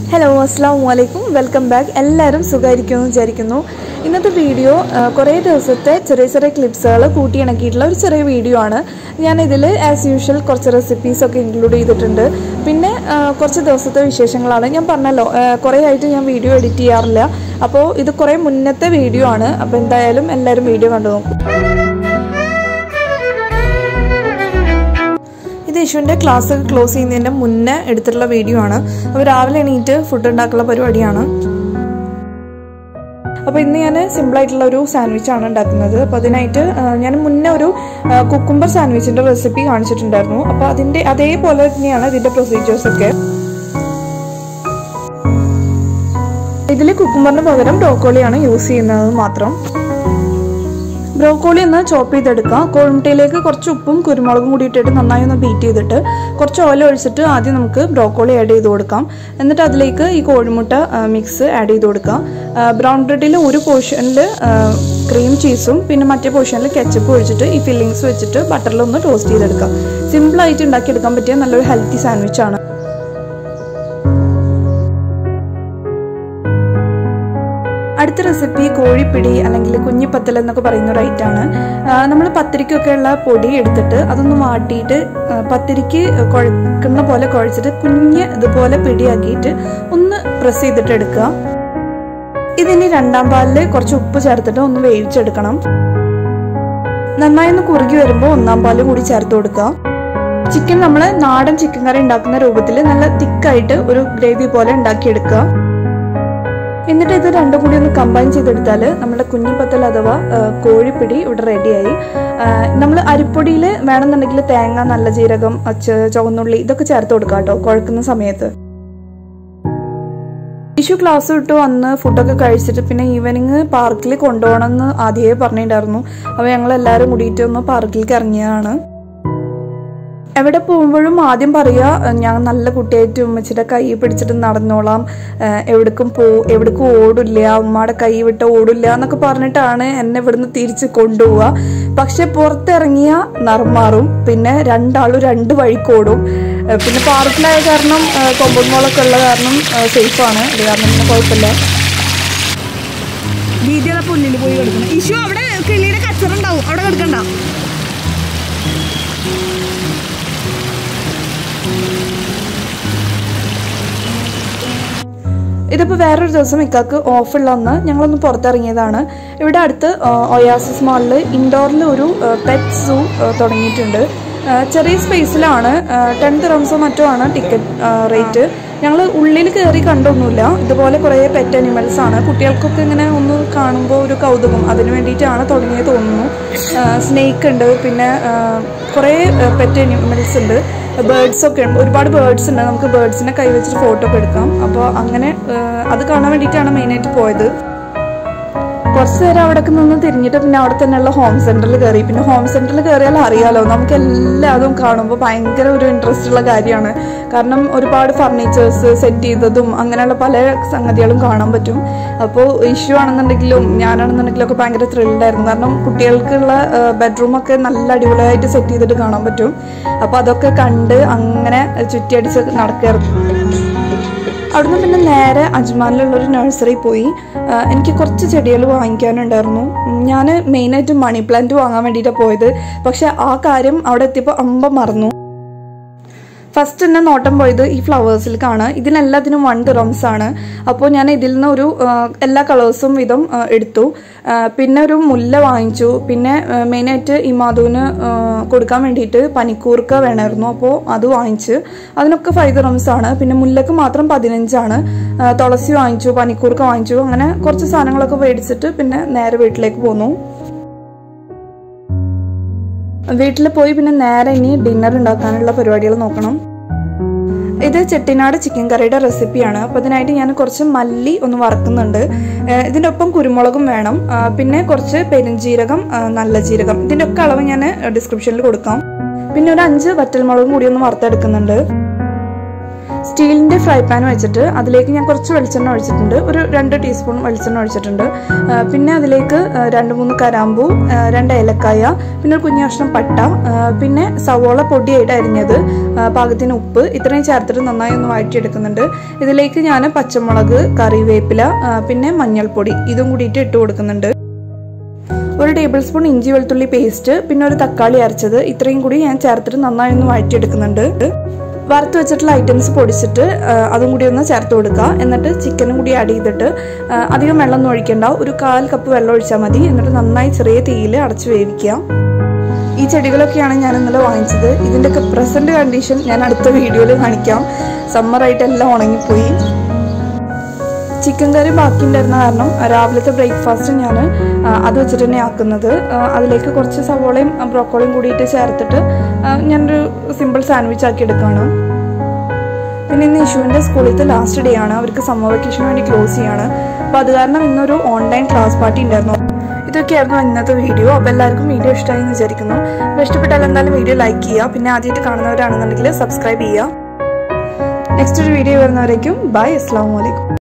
hello അസ്സാം വലൈക്കും welcome back എല്ലാവരും സുഖമായിരിക്കുമെന്ന് വിചാരിക്കുന്നു ഇന്നത്തെ വീഡിയോ ആ, കുറേ ദിവസത്തെ ചെറിയ ചെറിയ ക്ലിപ്സുകൾ കൂട്ടിയിണക്കിയിട്ടുള്ള ഒരു ചെറിയ വീഡിയോ ആണ് ഞാനിതിൽ ആസ് യൂഷ്വൽ കുറച്ച് റെസിപ്പീസ് ഒക്കെ ഇൻക്ലൂഡ് ചെയ്തിട്ടുണ്ട് പിന്നെ ആ, കുറച്ച് ദിവസത്തെ വിശേഷങ്ങളാണ് ഞാൻ പറഞ്ഞല്ലോ ആ, കുറേ ആയിട്ട് ഞാൻ വീഡിയോ എഡിറ്റ് ചെയ്യാറില്ല അപ്പോൾ ഇത് കുറേ മുന്നത്തെ വീഡിയോ ആണ് അപ്പോൾ എന്തായാലും എല്ലാവരും വീഡിയോ കണ്ടു നോക്കും ഇത് യശുവിൻ്റെ ക്ലാസ് ക്ലോസ് ചെയ്യുന്നതിൻ്റെ മുന്നേ എടുത്തിട്ടുള്ള വീഡിയോ ആണ് അപ്പോൾ രാവിലെ എണീറ്റ് ഫുഡ് ഉണ്ടാക്കുന്ന പരിപാടിയാണ് അപ്പോൾ ഇന്ന് ഞാൻ സിമ്പിളായിട്ടുള്ള ഒരു സാൻഡ്വിച്ച് ആണ് ഉണ്ടാക്കുന്നത് അപ്പോൾ അതിനായിട്ട് ആ, ഞാൻ മുന്നേ ഒരു കുക്കുംബർ സാൻഡ്വിച്ചിൻ്റെ റെസിപ്പി കാണിച്ചിട്ടുണ്ടായിരുന്നു അപ്പോൾ അതിൻ്റെ അതേപോലെ തന്നെയാണ് ഇതിൻ്റെ പ്രൊസീജിയേഴ്സ് ഒക്കെ ഇതിൽ കുക്കുംബറിന് പകരം ബ്രോക്കോളിയാണ് യൂസ് ചെയ്യുന്നത് മാത്രം ബ്രോക്കോളി ഒന്ന് ചോപ്പ് ചെയ്തെടുക്കുക കോഴിമുട്ടയിലേക്ക് കുറച്ച് ഉപ്പും കുരുമുളകും കൂടി ഇട്ടിട്ട് നന്നായി ഒന്ന് ബീറ്റ് ചെയ്തിട്ട് കുറച്ച് ഓയിൽ ഒഴിച്ചിട്ട് ആദ്യം നമുക്ക് ബ്രോക്കോളി ആഡ് ചെയ്ത് കൊടുക്കാം എന്നിട്ട് അതിലേക്ക് ഈ കോഴിമുട്ട മിക്സ് ആഡ് ചെയ്ത് കൊടുക്കാം ബ്രൗൺ ബ്രെഡിൽ ഒരു പോർഷനിൽ ക്രീം ചീസും പിന്നെ മറ്റേ പോർഷനിൽ കെച്ചപ്പ് ഒഴിച്ചിട്ട് ഈ ഫില്ലിങ്സ് വെച്ചിട്ട് ബട്ടറിൽ ഒന്ന് ടോസ്റ്റ് ചെയ്തെടുക്കാം സിമ്പിളായിട്ട് ഉണ്ടാക്കിയെടുക്കാൻ പറ്റിയ നല്ലൊരു ഹെൽത്തി സാൻഡ്വിച്ച് ആണ് അടുത്ത റെസിപ്പി കോഴിപ്പിടി അല്ലെങ്കിൽ കുഞ്ഞിപ്പത്തൽ എന്നൊക്കെ പറയുന്ന ഒരു ഐറ്റാണ് നമ്മൾ പത്തിരിക്കൊക്കെ ഉള്ള പൊടി എടുത്തിട്ട് അതൊന്ന് വാട്ടിയിട്ട് ആ, പത്തിരിക്ക് കുഴക്കുന്ന പോലെ കുഴച്ചിട്ട് കുഞ്ഞ് ഇതുപോലെ പിടിയാക്കിയിട്ട് ഒന്ന് പ്രസ് ചെയ്തിട്ട് എടുക്കുക ഇതിനി രണ്ടാം പാലിൽ കുറച്ച് ഉപ്പ് ചേർത്തിട്ട് ഒന്ന് വേവിച്ചെടുക്കണം നന്നായി ഒന്ന് കുറുകി വരുമ്പോൾ ഒന്നാം പാല് കൂടി ചേർത്ത് കൊടുക്കുക ചിക്കൻ നമ്മൾ നാടൻ ചിക്കൻ കറി ഉണ്ടാക്കുന്ന രൂപത്തിൽ നല്ല തിക്കായിട്ട് ഒരു ഗ്രേവി പോലെ ഉണ്ടാക്കിയെടുക്കുക എന്നിട്ട് ഇത് രണ്ടും കൂടി ഒന്ന് കമ്പൈൻ ചെയ്തെടുത്താൽ നമ്മുടെ കുഞ്ഞിപ്പത്തൽ അഥവാ ആ, കോഴിപ്പിടി ഇവിടെ റെഡിയായി നമ്മൾ അരിപ്പൊടിയിൽ വേണമെന്നുണ്ടെങ്കിൽ തേങ്ങ നല്ല ജീരകം അച്ച് ചുവന്നുള്ളി ഇതൊക്കെ ചേർത്ത് കൊടുക്കാം കേട്ടോ കുഴക്കുന്ന സമയത്ത് ഇഷ്യൂ ക്ലാസ് വിട്ട് വന്ന് ഫുഡൊക്കെ കഴിച്ചിട്ട് പിന്നെ ഈവനിങ് പാർക്കിൽ കൊണ്ടുപോകണമെന്ന് ആദ്യമേ പറഞ്ഞിട്ടുണ്ടായിരുന്നു അപ്പോൾ ഞങ്ങൾ എല്ലാവരും കൂടിയിട്ട് ഒന്ന് പാർക്കിലേക്ക് ഇറങ്ങിയതാണ് എവിടെ പോകുമ്പോഴും ആദ്യം പറയുക ഞാൻ നല്ല കുട്ടിയായിട്ട് ഉമ്മച്ചിയുടെ കൈ പിടിച്ചിട്ട് നടന്നോളാം ഏഹ് എവിടേക്കും പോ എവിടേക്കും ഓടില്ല ഉമ്മയുടെ കൈ വിട്ട ഓടില്ല എന്നൊക്കെ പറഞ്ഞിട്ടാണ് എന്നെ ഇവിടുന്ന് തിരിച്ച് കൊണ്ടുപോവുക പക്ഷെ പുറത്തിറങ്ങിയ നർമാറും പിന്നെ രണ്ടാളും രണ്ട് വഴിക്കോടും ഏഹ് പിന്നെ പാർക്കിലായ കാരണം കൊമ്പൻ മോളൊക്കെ ഉള്ള കാരണം സേഫാണ് അത് കാരണം പിന്നെ കുഴപ്പമില്ല വീതിയുടെ പുല്ലിൽ പോയി കിടക്കണം ഇഷു അവിടെ കിളിയുടെ കച്ചറ ഉണ്ടാവും അവിടെ കിടക്കണ്ട ഇതിപ്പോൾ വേറൊരു ദിവസം ഇക്കാക്ക് ഓഫുള്ള ഒന്ന് ഞങ്ങളൊന്ന് പുറത്തിറങ്ങിയതാണ് ഇവിടെ അടുത്ത് ഒയാസിസ് മാളിൽ ഇൻഡോറിൽ ഒരു പെറ്റ് സൂ തുടങ്ങിയിട്ടുണ്ട് ആ, ചെറിയ സ്പേസിലാണ് ടെൻ റംസോ മറ്റോ ആണ് ടിക്കറ്റ് റേറ്റ് ഞങ്ങൾ ഉള്ളിൽ കയറി കണ്ടൊന്നുമില്ല ഇതുപോലെ കുറേ പെറ്റ് അനിമൽസ് ആണ് കുട്ടികൾക്കൊക്കെ ഇങ്ങനെ ഒന്ന് കാണുമ്പോൾ ഒരു കൗതുകം അതിന് വേണ്ടിയിട്ടാണ് തുടങ്ങിയത് തോന്നുന്നു സ്നേക്ക് ഉണ്ട് പിന്നെ ആ, കുറേ പെറ്റ് അനിമൽസ് ഉണ്ട് ബേർഡ്സ് ഒക്കെ ഉണ്ട് ഒരുപാട് ബേർഡ്സ് ഉണ്ട് നമുക്ക് ബേർഡ്സിനെ കൈവച്ചിട്ട് ഫോട്ടോ ഒക്കെ എടുക്കാം അപ്പോൾ അങ്ങനെ ആ, അത് കാണാൻ വേണ്ടിയിട്ടാണ് മെയിനായിട്ട് പോയത് കുറച്ച് നേരം അവിടെ നിന്ന് തിരിഞ്ഞിട്ട് പിന്നെ അവിടെ തന്നെയുള്ള ഹോം സെന്ററിൽ കയറി പിന്നെ ഹോം സെന്ററിൽ കയറിയാൽ അറിയാലോ നമുക്ക് എല്ലാതും കാണുമ്പോൾ ഭയങ്കര ഒരു ഇൻട്രസ്റ്റ് ഉള്ള കാര്യമാണ് കാരണം ഒരുപാട് ഫർണിച്ചേഴ്സ് സെറ്റ് ചെയ്തതും അങ്ങനെയുള്ള പല സംഗതികളും കാണാൻ പറ്റും അപ്പോൾ ഇഷ്യൂ ആണെന്നുണ്ടെങ്കിലും ഞാനാണെന്നുണ്ടെങ്കിലും ഒക്കെ ഭയങ്കര ത്രില്ഡായിരുന്നു കാരണം കുട്ടികൾക്കുള്ള ബെഡ്റൂമൊക്കെ നല്ല അടിപൊളിയായിട്ട് സെറ്റ് ചെയ്തിട്ട് കാണാൻ പറ്റും അപ്പോൾ അതൊക്കെ കണ്ട് അങ്ങനെ ചുറ്റിയടിച്ച് നടക്കായിരുന്നു അവിടുന്ന് പിന്നെ നേരെ അജ്മാനിലുള്ള ഒരു നഴ്സറി പോയി ആ, എനിക്ക് കുറച്ച് ചെടികൾ വാങ്ങിക്കാനുണ്ടായിരുന്നു ഞാൻ മെയിനായിട്ട് മണി പ്ലാന്റ് വാങ്ങാൻ വേണ്ടിയിട്ടാണ് പോയത് പക്ഷെ ആ കാര്യം അവിടെ എത്തിയപ്പോൾ അമ്പ മറന്നു ഫസ്റ്റ് തന്നെ നോട്ടം പോയത് ഈ ഫ്ലവേഴ്സിലേക്കാണ് ഇതിനെല്ലാത്തിനും വൺ ദിറംസ് ആണ് അപ്പോൾ ഞാൻ ഇതിൽ നിന്ന് ഒരു ആ, എല്ലാ കളേഴ്സും വിധം ആ, എടുത്തു ആ, പിന്നെ ഒരു മുല്ല വാങ്ങിച്ചു പിന്നെ മെയിനായിട്ട് ഈ മാധുവിന് ആ, കൊടുക്കാൻ വേണ്ടിയിട്ട് പനിക്കൂർക്ക വേണമായിരുന്നു അപ്പോൾ അത് വാങ്ങിച്ച് അതിനൊക്കെ ഫൈവ് ദിറംസ് ആണ് പിന്നെ മുല്ലക്ക് മാത്രം പതിനഞ്ചാണ് ആ, തുളസി വാങ്ങിച്ചു പനിക്കൂർക്ക വാങ്ങിച്ചു അങ്ങനെ കുറച്ച് സാധനങ്ങളൊക്കെ മേടിച്ചിട്ട് പിന്നെ നേരെ വീട്ടിലേക്ക് പോന്നു വീട്ടിൽ പോയി പിന്നെ നേരെ ഇനി ഡിന്നർ ഉണ്ടാക്കാനുള്ള പരിപാടികൾ നോക്കണം ഇത് ചെട്ടിനാട് ചിക്കൻ കറിയുടെ റെസിപ്പിയാണ് അപ്പോൾ ഇതിനായിട്ട് ഞാൻ കുറച്ച് മല്ലി ഒന്ന് വറക്കുന്നുണ്ട് ഏഹ് ഇതിൻ്റെ ഒപ്പം കുരുമുളകും വേണം ആ, പിന്നെ കുറച്ച് പെരുംജീരകം ആ, നല്ല ജീരകം ഇതിൻ്റെ ഒക്കെ അളവ് ഞാൻ ഡിസ്ക്രിപ്ഷനിൽ കൊടുക്കാം പിന്നെ ഒരു അഞ്ച് വറ്റൽമുളകും കൂടി ഒന്ന് വറുത്തെടുക്കുന്നുണ്ട് സ്റ്റീലിൻ്റെ ഫ്രൈ പാൻ വെച്ചിട്ട് അതിലേക്ക് ഞാൻ കുറച്ച് വെളിച്ചെണ്ണ ഒഴിച്ചിട്ടുണ്ട് ഒരു രണ്ട് ടീസ്പൂൺ വെളിച്ചെണ്ണ ഒഴിച്ചിട്ടുണ്ട് ആ, പിന്നെ അതിലേക്ക് ആ, രണ്ട് മൂന്ന് കരാമ്പൂ ആ, രണ്ട് ഏലക്കായ പിന്നെ ഒരു കുഞ്ഞു കഷ്ണം പട്ട ആ, പിന്നെ സവോള പൊടിയായിട്ട് അരിഞ്ഞത് ആ, പാകത്തിന് ഉപ്പ് ഇത്രയും ചേർത്തിട്ട് നന്നായി ഒന്ന് വഴറ്റിയെടുക്കുന്നുണ്ട് ഇതിലേക്ക് ഞാൻ പച്ചമുളക് കറിവേപ്പില ആ, പിന്നെ മഞ്ഞൾപ്പൊടി ഇതും കൂടിയിട്ട് ഇട്ട് കൊടുക്കുന്നുണ്ട് ഒരു ടേബിൾ സ്പൂൺ ഇഞ്ചി വെളുത്തുള്ളി പേസ്റ്റ് പിന്നെ ഒരു തക്കാളി അരച്ചത് ഇത്രയും കൂടി ഞാൻ ചേർത്തിട്ട് നന്നായി ഒന്ന് വഴറ്റിയെടുക്കുന്നുണ്ട് വറുത്ത് വെച്ചിട്ടുള്ള ഐറ്റംസ് പൊടിച്ചിട്ട് ആ, അതും കൂടി ഒന്ന് ചേർത്ത് കൊടുക്കുക എന്നിട്ട് ചിക്കനും കൂടി ആഡ് ചെയ്തിട്ട് ആ, അധികം വെള്ളം ഒന്നും ഒഴിക്കണ്ട ഒരു കാൽ കപ്പ് വെള്ളം ഒഴിച്ചാൽ മതി എന്നിട്ട് നന്നായി ചെറിയ തീയിൽ അടച്ചു വേവിക്കുക ഈ ചെടികളൊക്കെയാണ് ഞാൻ ഇന്നലെ വാങ്ങിച്ചത് ഇതിൻ്റെയൊക്കെ പ്രസന്റ് കണ്ടീഷൻ ഞാൻ അടുത്ത വീഡിയോയിൽ കാണിക്കാം സമ്മറായിട്ട് എല്ലാം ഉണങ്ങിപ്പോയി ചിക്കൻ കറി ബാക്കി ഉണ്ടായിരുന്ന കാരണം രാവിലത്തെ ബ്രേക്ക്ഫാസ്റ്റ് ഞാൻ അത് വെച്ചിട്ട് തന്നെ ആക്കുന്നത് ആ, അതിലേക്ക് കുറച്ച് സവോളയും ആ, ബ്രോക്കോളിയും കൂടിയിട്ട് ചേർത്തിട്ട് ആ, ഞാനൊരു സിമ്പിൾ സാൻഡ്വിച്ച് ആക്കി എടുക്കുകയാണ് പിന്നെ ഇന്ന് ഇഷുവിൻ്റെ സ്കൂളിലത്തെ ലാസ്റ്റ് ഡേ ആണ് അവർക്ക് സമ്മർ വെക്കേഷന് വേണ്ടി ക്ലോസ് ചെയ്യാണ് അപ്പോൾ അത് കാരണം ഇന്നൊരു ഓൺലൈൻ ക്ലാസ് പാർട്ടി ഉണ്ടായിരുന്നു ഇതൊക്കെയായിരുന്നു ഇന്നത്തെ വീഡിയോ അപ്പോൾ എല്ലാവർക്കും വീഡിയോ ഇഷ്ടമായി എന്ന് വിചാരിക്കുന്നു അപ്പോൾ ഇഷ്ടപ്പെട്ടാൽ എന്തായാലും വീഡിയോ ലൈക്ക് ചെയ്യുക പിന്നെ ആദ്യമായിട്ട് കാണുന്നവരാണെന്നുണ്ടെങ്കിൽ സബ്സ്ക്രൈബ് ചെയ്യുക നെക്സ്റ്റ് ഒരു വീഡിയോ വരുന്നവരേക്കും ബൈ അസ്സാം വലൈക്കും